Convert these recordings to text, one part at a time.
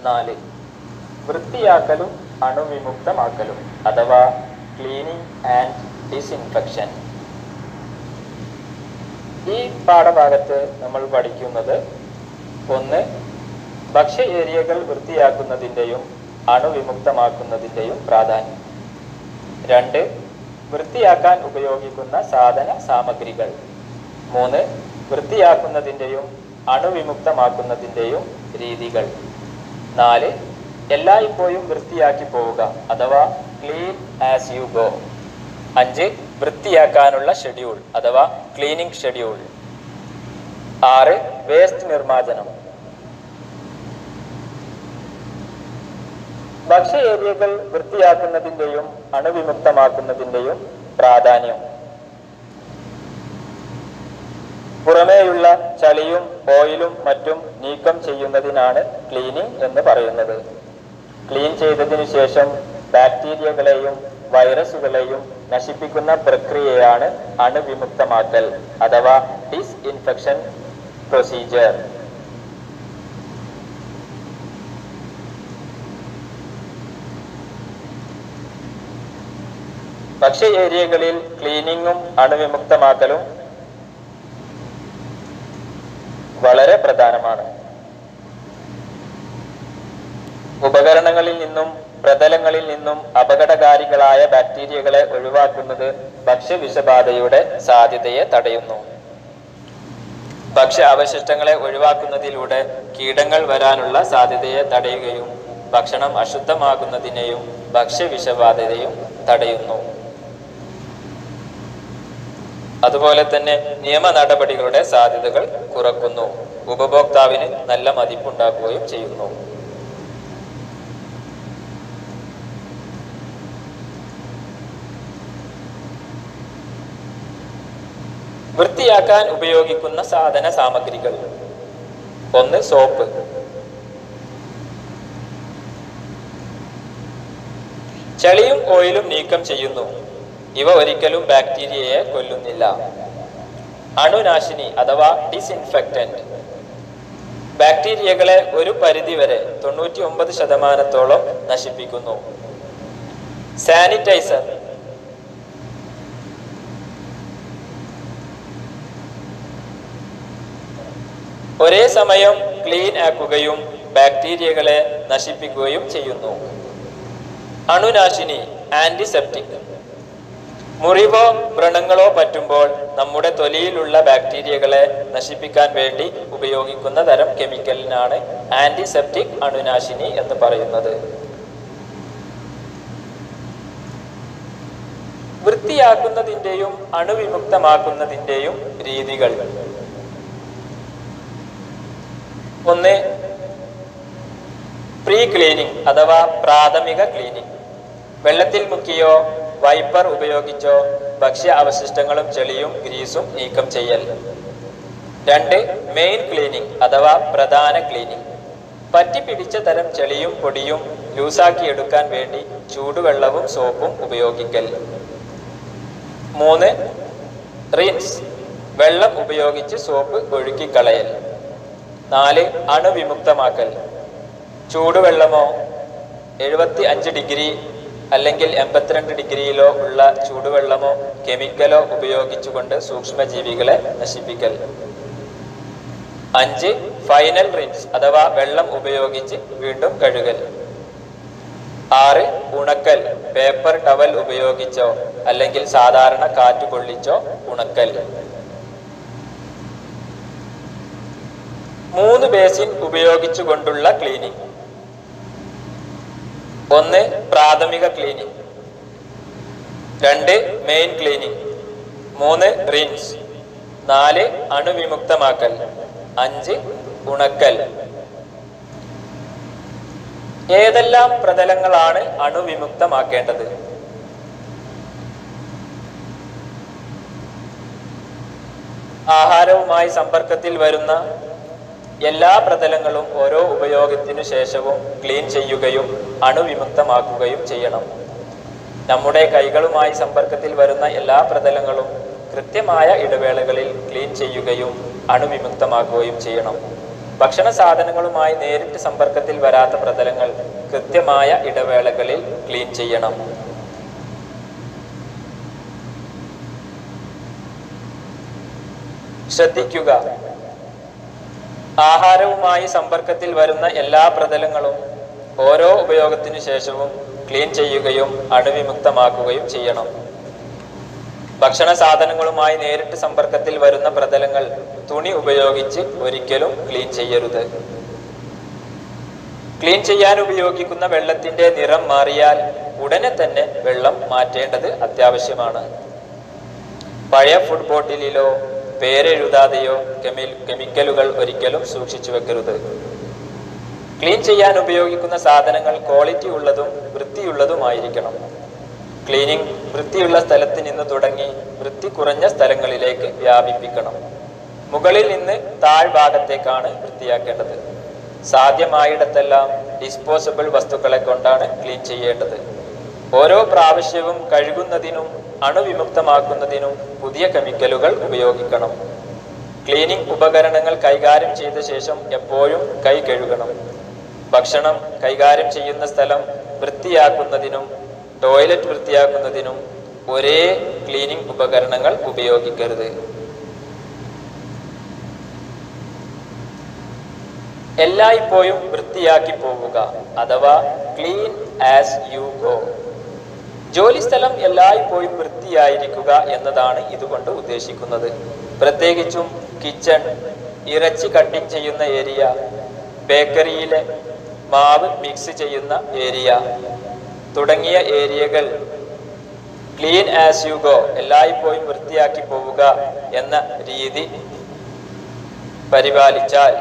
നാല് വൃത്തിയാക്കലും അണുവിമുക്തമാക്കലും അഥവാ cleaning and disinfection ഈ പാഠഭാഗത്ത് നമ്മൾ പഠിക്കുന്നത് ഒന്ന് ഭക്ഷ്യ ഏരിയകൾ വൃത്തിയാക്കുന്നതിൻ്റെയും അണുവിമുക്തമാക്കുന്നതിൻ്റെയും പ്രാധാന്യം രണ്ട് വൃത്തിയാക്കാൻ ഉപയോഗിക്കുന്ന സാധന സാമഗ്രികൾ മൂന്ന് വൃത്തിയാക്കുന്നതിൻ്റെയും അണുവിമുക്തമാക്കുന്നതിൻ്റെയും രീതികൾ നാല് എല്ലായ്പ്പോഴും വൃത്തിയാക്കി പോവുക അഥവാ ക്ലീൻ ആസ് യു ഗോ അഞ്ച് വൃത്തിയാക്കാനുള്ള ഷെഡ്യൂൾ അഥവാ ക്ലീനിങ് ഷെഡ്യൂൾ ആറ് വേസ്റ്റ് നിർമ്മാർജ്ജനം ഭക്ഷ്യ ഏരിയകൾ വൃത്തിയാക്കുന്നതിൻ്റെയും അണുവിമുക്തമാക്കുന്നതിൻ്റെയും പ്രാധാന്യം പുറമേയുള്ള ചളിയും ഓയിലും മറ്റും നീക്കം ചെയ്യുന്നതിനാണ് ക്ലീനിങ് എന്ന് പറയുന്നത് ക്ലീൻ ചെയ്തതിനു ശേഷം ബാക്ടീരിയകളെയും വൈറസുകളെയും നശിപ്പിക്കുന്ന പ്രക്രിയയാണ് അണുവിമുക്തമാക്കൽ അഥവാ ഡിസ്ഇൻഫെക്ഷൻ പ്രൊസീജിയർ ഭക്ഷ്യ ഏരിയകളിൽ ക്ലീനിങ്ങും അണുവിമുക്തമാക്കലും വളരെ പ്രധാനമാണ് ഉപകരണങ്ങളിൽ നിന്നും പ്രതലങ്ങളിൽ നിന്നും അപകടകാരികളായ ബാക്ടീരിയകളെ ഒഴിവാക്കുന്നത് ഭക്ഷ്യവിഷബാധയുടെ സാധ്യതയെ തടയുന്നു ഭക്ഷ്യ അവശിഷ്ടങ്ങളെ ഒഴിവാക്കുന്നതിലൂടെ കീടങ്ങൾ വരാനുള്ള സാധ്യതയെ തടയുകയും ഭക്ഷണം അശുദ്ധമാകുന്നതിനെയും ഭക്ഷ്യവിഷബാധയെയും തടയുന്നു അതുപോലെ തന്നെ നിയമ നടപടികളുടെ സാധ്യതകൾ കുറക്കുന്നു ഉപഭോക്താവിന് നല്ല മതിപ്പുണ്ടാക്കുകയും ചെയ്യുന്നു വൃത്തിയാക്കാൻ ഉപയോഗിക്കുന്ന സാധന സാമഗ്രികൾ ഒന്ന് സോപ്പ് ചളിയും ഓയിലും നീക്കം ചെയ്യുന്നു ഇവ ഒരിക്കലും ബാക്ടീരിയയെ കൊല്ലുന്നില്ല അണുനാശിനി അഥവാ ഡിസ്ഇൻഫെക്റ്റന്റ് ബാക്ടീരിയകളെ ഒരു പരിധിവരെ തൊണ്ണൂറ്റി ഒമ്പത് ശതമാനത്തോളം നശിപ്പിക്കുന്നു സാനിറ്റൈസർ ഒരേ സമയം ക്ലീൻ ആക്കുകയും ബാക്ടീരിയകളെ നശിപ്പിക്കുകയും ചെയ്യുന്നു അണുനാശിനി ആന്റിസെപ്റ്റിക് മുറിവോ വ്രണങ്ങളോ പറ്റുമ്പോൾ നമ്മുടെ തൊലിയിലുള്ള ബാക്ടീരിയകളെ നശിപ്പിക്കാൻ വേണ്ടി ഉപയോഗിക്കുന്ന തരം കെമിക്കലിനാണ് ആന്റിസെപ്റ്റിക് അണുനാശിനി എന്ന് പറയുന്നത് വൃത്തിയാക്കുന്നതിൻ്റെയും അണുവിമുക്തമാക്കുന്നതിൻ്റെയും രീതികൾ ഒന്ന് പ്രീ ക്ലീനിങ് അഥവാ പ്രാഥമിക ക്ലീനിങ് വെള്ളത്തിൽ മുക്കിയോ വൈപ്പർ ഉപയോഗിച്ചോ ഭക്ഷ്യ അവശിഷ്ടങ്ങളും ചെളിയും ഗ്രീസും നീക്കം ചെയ്യൽ രണ്ട് മെയിൻ ക്ലീനിങ് അഥവാ പ്രധാന ക്ലീനിങ് പറ്റിപ്പിടിച്ച തരം ചെളിയും പൊടിയും ലൂസാക്കി എടുക്കാൻ വേണ്ടി ചൂടുവെള്ളവും സോപ്പും ഉപയോഗിക്കൽ മൂന്ന് റിൻസ് വെള്ളം ഉപയോഗിച്ച് സോപ്പ് ഒഴുക്കിക്കളയൽ നാല് അണുവിമുക്തമാക്കൽ ചൂടുവെള്ളമോ എഴുപത്തി അഞ്ച് ഡിഗ്രി അല്ലെങ്കിൽ എൺപത്തിരണ്ട് ഡിഗ്രിയിലോ ഉള്ള ചൂടുവെള്ളമോ കെമിക്കലോ ഉപയോഗിച്ചുകൊണ്ട് സൂക്ഷ്മജീവികളെ നശിപ്പിക്കൽ അഞ്ച് ഫൈനൽ റിൻസ് അഥവാ വെള്ളം ഉപയോഗിച്ച് വീണ്ടും കഴുകൽ ആറ് ഉണക്കൽ പേപ്പർ ടവൽ ഉപയോഗിച്ചോ അല്ലെങ്കിൽ സാധാരണ കാറ്റ് കൊള്ളിച്ചോ ഉണക്കൽ മൂന്ന് ബേസിൻ ഉപയോഗിച്ചുകൊണ്ടുള്ള ക്ലീനിങ് ഒന്ന് പ്രാഥമിക ക്ലീനിങ് രണ്ട് മെയിൻ ക്ലീനിങ് മൂന്ന് റിൻസ് നാല് അണുവിമുക്തമാക്കൽ അഞ്ച് ഉണക്കൽ ഏതെല്ലാം പ്രതലങ്ങളാണ് അണുവിമുക്തമാക്കേണ്ടത് ആഹാരവുമായി സമ്പർക്കത്തിൽ വരുന്ന എല്ലാ പ്രതലങ്ങളും ഓരോ ഉപയോഗത്തിനു ശേഷവും ക്ലീൻ ചെയ്യുകയും അണുവിമുക്തമാക്കുകയും ചെയ്യണം നമ്മുടെ കൈകളുമായി സമ്പർക്കത്തിൽ വരുന്ന എല്ലാ പ്രതലങ്ങളും കൃത്യമായ ഇടവേളകളിൽ ക്ലീൻ ചെയ്യുകയും അണുവിമുക്തമാക്കുകയും ചെയ്യണം ഭക്ഷണ സാധനങ്ങളുമായി നേരിട്ട് സമ്പർക്കത്തിൽ വരാത്ത പ്രതലങ്ങൾ കൃത്യമായ ഇടവേളകളിൽ ക്ലീൻ ചെയ്യണം ശ്രദ്ധിക്കുക ആഹാരവുമായി സമ്പർക്കത്തിൽ വരുന്ന എല്ലാ പ്രതലങ്ങളും ഓരോ ഉപയോഗത്തിനു ശേഷവും ക്ലീൻ ചെയ്യുകയും അണുവിമുക്തമാക്കുകയും ചെയ്യണം ഭക്ഷണ സാധനങ്ങളുമായി നേരിട്ട് സമ്പർക്കത്തിൽ വരുന്ന പ്രതലങ്ങൾ തുണി ഉപയോഗിച്ച് ഒരിക്കലും ക്ലീൻ ചെയ്യരുത് ക്ലീൻ ചെയ്യാൻ ഉപയോഗിക്കുന്ന വെള്ളത്തിന്റെ നിറം മാറിയാൽ ഉടനെ തന്നെ വെള്ളം മാറ്റേണ്ടത് അത്യാവശ്യമാണ് പഴയ ഫുഡ് ബോട്ടിലിലോ പേരെഴുതാതെയോ കെമി കെമിക്കലുകൾ ഒരിക്കലും സൂക്ഷിച്ചു വെക്കരുത് ക്ലീൻ ചെയ്യാൻ ഉപയോഗിക്കുന്ന സാധനങ്ങൾ ക്വാളിറ്റി ഉള്ളതും വൃത്തിയുള്ളതുമായിരിക്കണം ക്ലീനിങ് വൃത്തിയുള്ള സ്ഥലത്ത് നിന്ന് തുടങ്ങി വൃത്തി കുറഞ്ഞ സ്ഥലങ്ങളിലേക്ക് വ്യാപിപ്പിക്കണം മുകളിൽ നിന്ന് താഴ്ഭാഗത്തേക്കാണ് വൃത്തിയാക്കേണ്ടത് സാധ്യമായിടത്തെല്ലാം ഡിസ്പോസബിൾ വസ്തുക്കളെ കൊണ്ടാണ് ക്ലീൻ ചെയ്യേണ്ടത് ഓരോ പ്രാവശ്യവും കഴുകുന്നതിനും അണുവിമുക്തമാക്കുന്നതിനും പുതിയ കെമിക്കലുകൾ ഉപയോഗിക്കണം ക്ലീനിംഗ് ഉപകരണങ്ങൾ കൈകാര്യം ചെയ്ത ശേഷം എപ്പോഴും കൈ കഴുകണം ഭക്ഷണം കൈകാര്യം ചെയ്യുന്ന സ്ഥലം വൃത്തിയാക്കുന്നതിനും ടോയ്ലറ്റ് വൃത്തിയാക്കുന്നതിനും ഒരേ ക്ലീനിംഗ് ഉപകരണങ്ങൾ ഉപയോഗിക്കരുത് എല്ലായ്പ്പോഴും വൃത്തിയാക്കി പോവുക അഥവാ ക്ലീൻ ആസ് യു ഗോ ജോലിസ്ഥലം എല്ലായ്പ്പോഴും വൃത്തിയായിരിക്കുക എന്നതാണ് ഇതുകൊണ്ട് ഉദ്ദേശിക്കുന്നത് പ്രത്യേകിച്ചും കിച്ചൺ ഇറച്ചി കട്ടിംഗ് ചെയ്യുന്ന ഏരിയ ബേക്കറിയിലെ മാവ് മിക്സ് ചെയ്യുന്ന ഏരിയ തുടങ്ങിയ ഏരിയകൾ ക്ലീൻ ആസ് യു ഗോ എല്ലായ്പ്പോഴും വൃത്തിയാക്കി പോവുക എന്ന രീതി പരിപാലിച്ചാൽ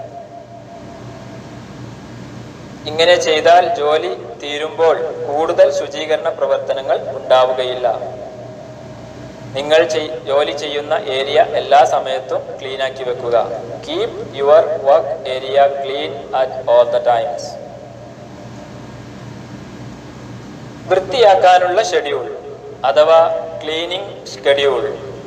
ഇങ്ങനെ ചെയ്താൽ ജോലി തീരുമ്പോൾ കൂടുതൽ ശുചീകരണ പ്രവർത്തനങ്ങൾ ഉണ്ടാവുകയില്ല നിങ്ങൾ ചെയ്- ജോലി ചെയ്യുന്ന ഏരിയ എല്ലാ സമയത്തും ക്ലീൻ ആക്കി വെക്കുക keep your work area clean at all the times വൃത്തിയാക്കാനുള്ള ഷെഡ്യൂൾ അഥവാ ക്ലീനിങ് ഷെഡ്യൂൾ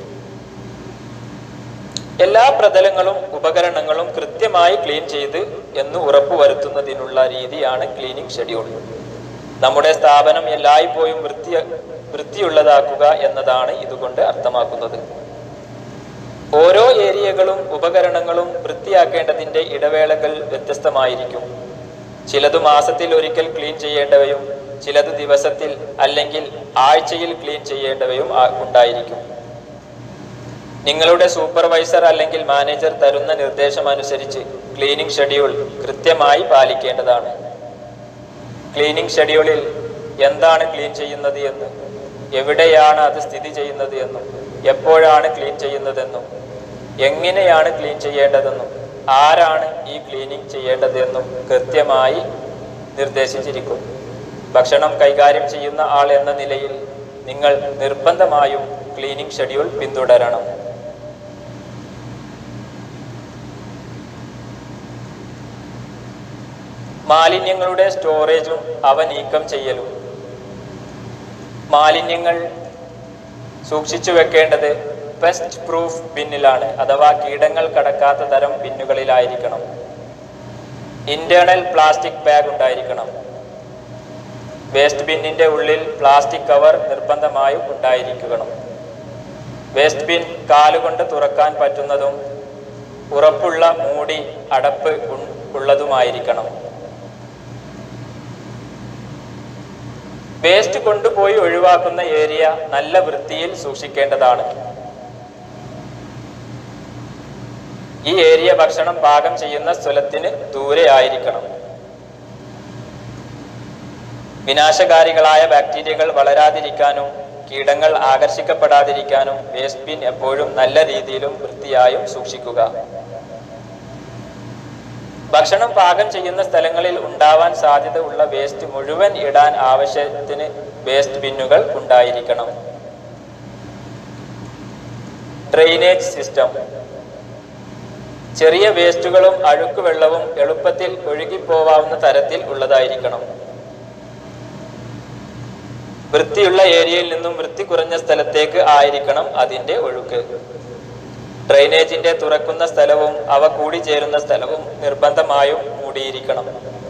എല്ലാ പ്രതലങ്ങളും ഉപകരണങ്ങളും കൃത്യമായി ക്ലീൻ ചെയ്ത് എന്ന് ഉറപ്പുവരുത്തുന്നതിനുള്ള രീതിയാണ് ക്ലീനിങ് ഷെഡ്യൂൾ നമ്മുടെ സ്ഥാപനം എല്ലായ്പ്പോഴും വൃത്തി വൃത്തിയുള്ളതാക്കുക എന്നതാണ് ഇതുകൊണ്ട് അർത്ഥമാക്കുന്നത് ഓരോ ഏരിയകളും ഉപകരണങ്ങളും വൃത്തിയാക്കേണ്ടതിന്റെ ഇടവേളകൾ വ്യത്യസ്തമായിരിക്കും ചിലത് മാസത്തിൽ ഒരിക്കൽ ക്ലീൻ ചെയ്യേണ്ടവയും ചിലത് ദിവസത്തിൽ അല്ലെങ്കിൽ ആഴ്ചയിൽ ക്ലീൻ ചെയ്യേണ്ടവയും ആ- ഉണ്ടായിരിക്കും നിങ്ങളുടെ സൂപ്പർവൈസർ അല്ലെങ്കിൽ മാനേജർ തരുന്ന നിർദ്ദേശം അനുസരിച്ച് ക്ലീനിംഗ് ഷെഡ്യൂൾ കൃത്യമായി പാലിക്കേണ്ടതാണ് ക്ലീനിംഗ് ഷെഡ്യൂളിൽ എന്താണ് ക്ലീൻ ചെയ്യുന്നത് എന്നും എവിടെയാണ് അത് സ്ഥിതി ചെയ്യുന്നത് എന്നും എപ്പോഴാണ് ക്ലീൻ ചെയ്യുന്നതെന്നും എങ്ങനെയാണ് ക്ലീൻ ചെയ്യേണ്ടതെന്നും ആരാണ് ഈ ക്ലീനിങ് ചെയ്യേണ്ടതെന്നും കൃത്യമായി നിർദ്ദേശിച്ചിരിക്കും ഭക്ഷണം കൈകാര്യം ചെയ്യുന്ന ആൾ എന്ന നിലയിൽ നിങ്ങൾ നിർബന്ധമായും ക്ലീനിങ് ഷെഡ്യൂൾ പിന്തുടരണം മാലിന്യങ്ങളുടെ സ്റ്റോറേജും അവ നീക്കം ചെയ്യലും മാലിന്യങ്ങൾ സൂക്ഷിച്ചു വെക്കേണ്ടത് പെസ്റ്റ് പ്രൂഫ് ബിന്നിലാണ് അഥവാ കീടങ്ങൾ കടക്കാത്ത തരം ബിന്നുകളിലായിരിക്കണം ഇന്റേണൽ പ്ലാസ്റ്റിക് ബാഗ് ഉണ്ടായിരിക്കണം വേസ്റ്റ് ബിന്നിന്റെ ഉള്ളിൽ പ്ലാസ്റ്റിക് കവർ നിർബന്ധമായും ഉണ്ടായിരിക്കണം വേസ്റ്റ് ബിൻ കാലുകൊണ്ട് തുറക്കാൻ പറ്റുന്നതും ഉറപ്പുള്ള മൂടി അടപ്പ് ഉൺ- ഉള്ളതുമായിരിക്കണം വേസ്റ്റ് കൊണ്ടുപോയി ഒഴിവാക്കുന്ന ഏരിയ നല്ല വൃത്തിയിൽ സൂക്ഷിക്കേണ്ടതാണ് ഈ ഏരിയ ഭക്ഷണം പാകം ചെയ്യുന്ന സ്ഥലത്തിന് ദൂരെ ആയിരിക്കണം വിനാശകാരികളായ ബാക്ടീരിയകൾ വളരാതിരിക്കാനും കീടങ്ങൾ ആകർഷിക്കപ്പെടാതിരിക്കാനും വേസ്റ്റ് ബിൻ എപ്പോഴും നല്ല രീതിയിലും വൃത്തിയായും സൂക്ഷിക്കുക ഭക്ഷണം പാകം ചെയ്യുന്ന സ്ഥലങ്ങളിൽ ഉണ്ടാവാൻ സാധ്യത ഉള്ള വേസ്റ്റ് മുഴുവൻ ഇടാൻ ആവശ്യത്തിന് വേസ്റ്റ് ബിന്നുകൾ ഉണ്ടായിരിക്കണം ഡ്രെയിനേജ് സിസ്റ്റം ചെറിയ വേസ്റ്റുകളും അഴുക്കുവെള്ളവും എളുപ്പത്തിൽ ഒഴുകിപ്പോവാവുന്ന തരത്തിൽ ഉള്ളതായിരിക്കണം വൃത്തിയുള്ള ഏരിയയിൽ നിന്നും വൃത്തി കുറഞ്ഞ സ്ഥലത്തേക്ക് ആയിരിക്കണം അതിന്റെ ഒഴുക്ക് ഡ്രൈനേജിന്റെ തുറക്കുന്ന സ്ഥലവും അവ കൂടിച്ചേരുന്ന സ്ഥലവും നിർബന്ധമായും മൂടിയിരിക്കണം